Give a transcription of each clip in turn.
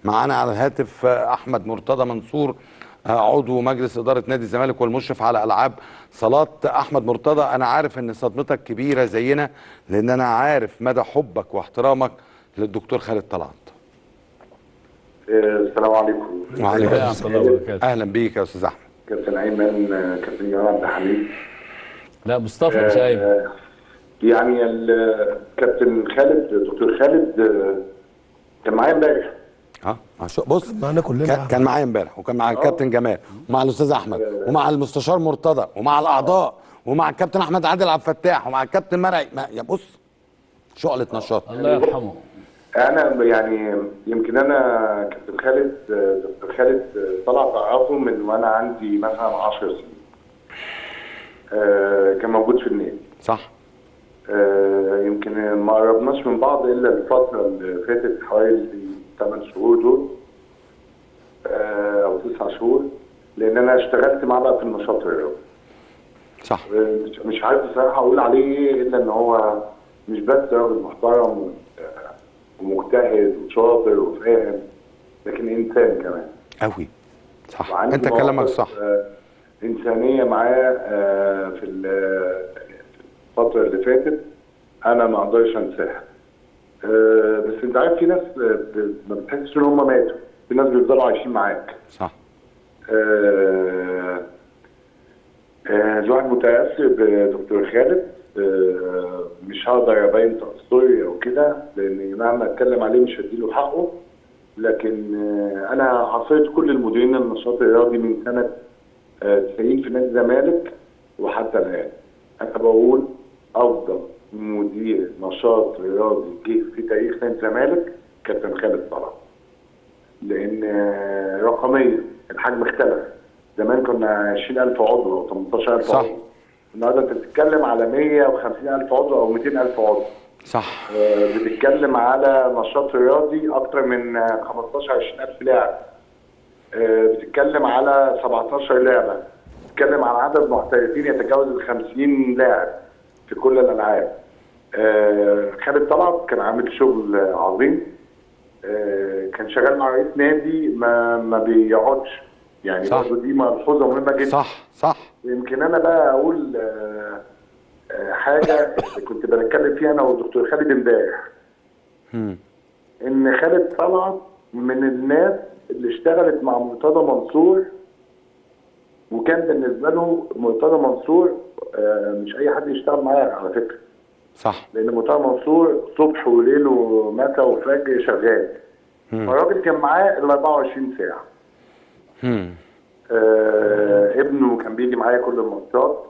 معانا على الهاتف آه، احمد مرتضى منصور آه، عضو مجلس اداره نادي الزمالك والمشرف على العاب صالات احمد مرتضى انا عارف ان صدمتك كبيره زينا لان انا عارف مدى حبك واحترامك للدكتور خالد طلعت السلام عليكم وعليكم ورحمة الله وبركاته اهلا بيك يا استاذ احمد كابتن ايمن آه، كابتن جمال عبد الحميد لا مصطفى مش ايمن آه، يعني ال- كابتن خالد دكتور خالد آه، كان معايا امبارح اه ما شو- بص معانا كلنا كان- كان معايا امبارح وكان مع الكابتن جمال ومع الاستاذ احمد ومع المستشار مرتضى ومع الاعضاء ومع الكابتن احمد عادل عبد الفتاح ومع الكابتن مرعي ما- يا بص شعله نشاط الله يرحمه انا يعني يمكن انا كابتن خالد آه، دكتور خالد آه، طلع اعرفه من وانا عندي مثلا 10 سنين آه، كان موجود في النادي صح آه، يمكن ما قربناش من بعض الا الفتره اللي فاتت حوالي 8 شهور دول آه، او 9 شهور لان انا اشتغلت معاه بقى في النشاط الرياضي صح آه، مش- مش عارف بصراحه اقول عليه ايه الا ان هو مش بس راجل محترم و- آه، ومجتهد وشاطر وفاهم لكن انسان كمان قوي صح وعنده انت كلامك مواقف، صح آه، انسانيه معاه آه، في ال- في الفتره اللي فاتت انا ما اقدرش انساها آه، بس انت عارف في ناس آه، ب- ما بتحسش ان هم ماتوا في ناس بيفضلوا عايشين معاك صح آه، آه، الواحد متاثر بدكتور خالد آه، مش هقدر ابين تاثري او كده لان مهما اتكلم عليه مش هديله حقه لكن آه، انا عاصرت كل المديرين النشاط الرياضي من سنه آه، 90 في نادي الزمالك وحتى الان انا بقول افضل مدير نشاط رياضي جه في تاريخ نادي الزمالك كابتن خالد طلعت لان آه، رقميا الحجم اختلف زمان كنا 20000 عضو او 18000 صح. عضو النهارده انت بتتكلم على 150000 عضو او 200000 عضو صح آه، بتتكلم على نشاط رياضي اكتر من آه، 15 20000 لاعب آه، بتتكلم على 17 لعبه بتتكلم على عدد محترفين يتجاوز ال 50 لاعب في كل الالعاب آه، خالد طلعت كان عامل شغل آه، عظيم آه، كان شغال مع رئيس نادي ما ما بيقعدش يعني صح. برضه دي ملحوظه مهمه جدا صح صح يمكن انا بقى اقول آه، آه، حاجه كنت بتكلم فيها انا والدكتور خالد امبارح مم. ان خالد طلعت من الناس اللي اشتغلت مع مرتضى منصور وكان بالنسبه له مرتضى منصور آه، مش اي حد يشتغل معاه على فكره صح لان مرتضى منصور صبح وليل ومساء وفجر شغال فالراجل كان معاه ال 24 ساعه مم. آه ابنه كان بيجي معايا كل الماتشات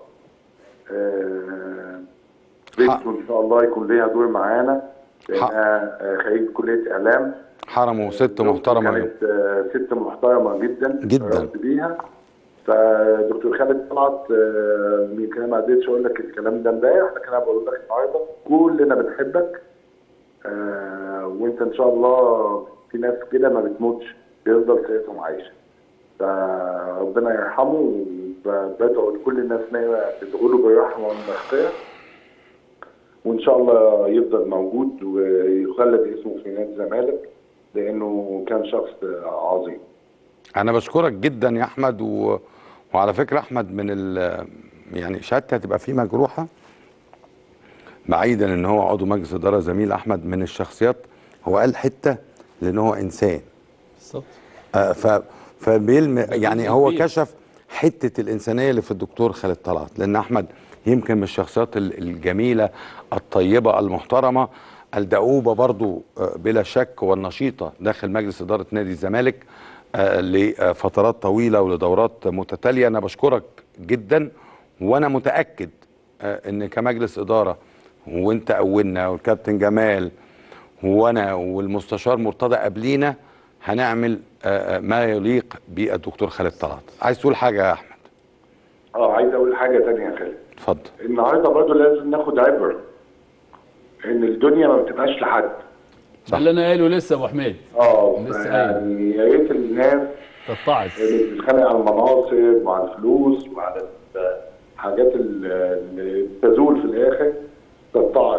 آه بنته ان شاء الله يكون ليها دور معانا لانها آه، خريج كليه اعلام حرمه ست محترمه كانت آه، ست محترمه جدا جداً. اتشرفت بيها فدكتور خالد طلعت آه، يمكن انا ما قدرتش اقول لك الكلام ده امبارح لكن انا بقول لك النهارده كلنا بنحبك آه، وانت ان شاء الله في ناس كده ما بتموتش بيفضل سيرتهم عايشه فربنا يرحمه وبدعو لكل الناس ان هي تدعو له بالرحمه والمغفره وان شاء الله يفضل موجود ويخلد اسمه في نادي الزمالك لانه كان شخص عظيم انا بشكرك جدا يا احمد و... وعلى فكره احمد من ال... يعني شهادتي هتبقى فيه مجروحه بعيدا ان هو عضو مجلس اداره زميل احمد من الشخصيات هو قال حته لان هو انسان بالظبط آه ف فبيلم يعني هو كبير. كشف حته الانسانيه اللي في الدكتور خالد طلعت لان احمد يمكن من الشخصيات ال- الجميله الطيبه المحترمه الدؤوبه برضو آه، بلا شك والنشيطه داخل مجلس اداره نادي الزمالك آه، لفترات طويله ولدورات متتاليه انا بشكرك جدا وانا متاكد آه، ان كمجلس اداره وانت اولنا والكابتن جمال وانا والمستشار مرتضى قبلينا هنعمل آه، آه، ما يليق بالدكتور خالد طلعت عايز تقول حاجه يا احمد اه عايز اقول حاجه تانية يا خالد اتفضل النهارده برضه لازم ناخد عبره ان الدنيا ما بتبقاش لحد ده اللي انا قايله لسه يا ابو حميد اه لسه يعني يا ريت الناس تتعظ اللي بتتخانق على المناصب وعلى الفلوس وعلى الحاجات اللي تزول في الاخر تتعظ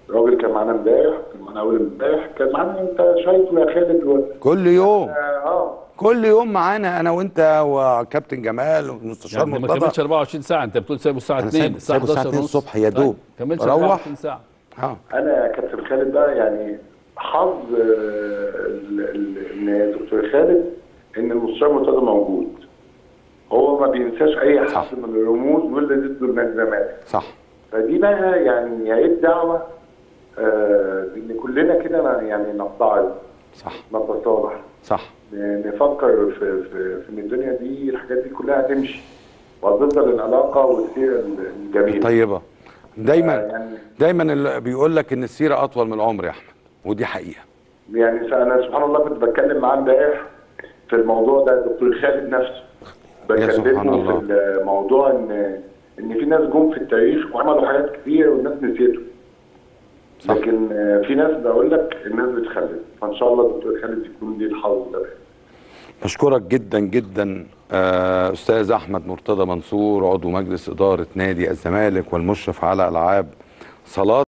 الراجل كان معانا امبارح كان معانا اول امبارح كان معانا انت شايفه يا خالد و... كل يوم اه كل يوم معانا انا وانت وكابتن جمال والمستشار يعني ما مرتضى كملش 24 ساعه انت بتقول سايبه الساعه أنا 2 سايبه- الساعه سايبه الساعة 11 2 ونص الصبح يا دوب. كملش بروح. 24 ساعه اه انا يا كابتن خالد بقى يعني حظ آه، ال- ال- ان دكتور خالد ان المستشار مرتضى موجود هو ما بينساش اي صح. حد من الرموز واللي ضده من الزمالك صح فدي بقى يعني يا ريت دعوه آه، ان كلنا كده ن- يعني نتعظ صح نتصالح صح ن- نفكر في في في ان الدنيا دي الحاجات دي كلها هتمشي وهتفضل العلاقه والسيره الجميله طيبه دايما يعني دايما اللي بيقول لك ان السيره اطول من العمر يا احمد ودي حقيقه يعني انا سبحان الله كنت بتكلم معاه امبارح في الموضوع ده دكتور خالد نفسه يا سبحان بكلمه الله. في الموضوع ان ان في ناس جم في التاريخ وعملوا حاجات كتير والناس نسيته صح. لكن آه، في ناس بقول لك الناس بتخلد فان شاء الله دكتور خالد يكون ليه الحظ ده بشكرك جدا جدا آه، استاذ احمد مرتضى منصور عضو مجلس اداره نادي الزمالك والمشرف على العاب صالات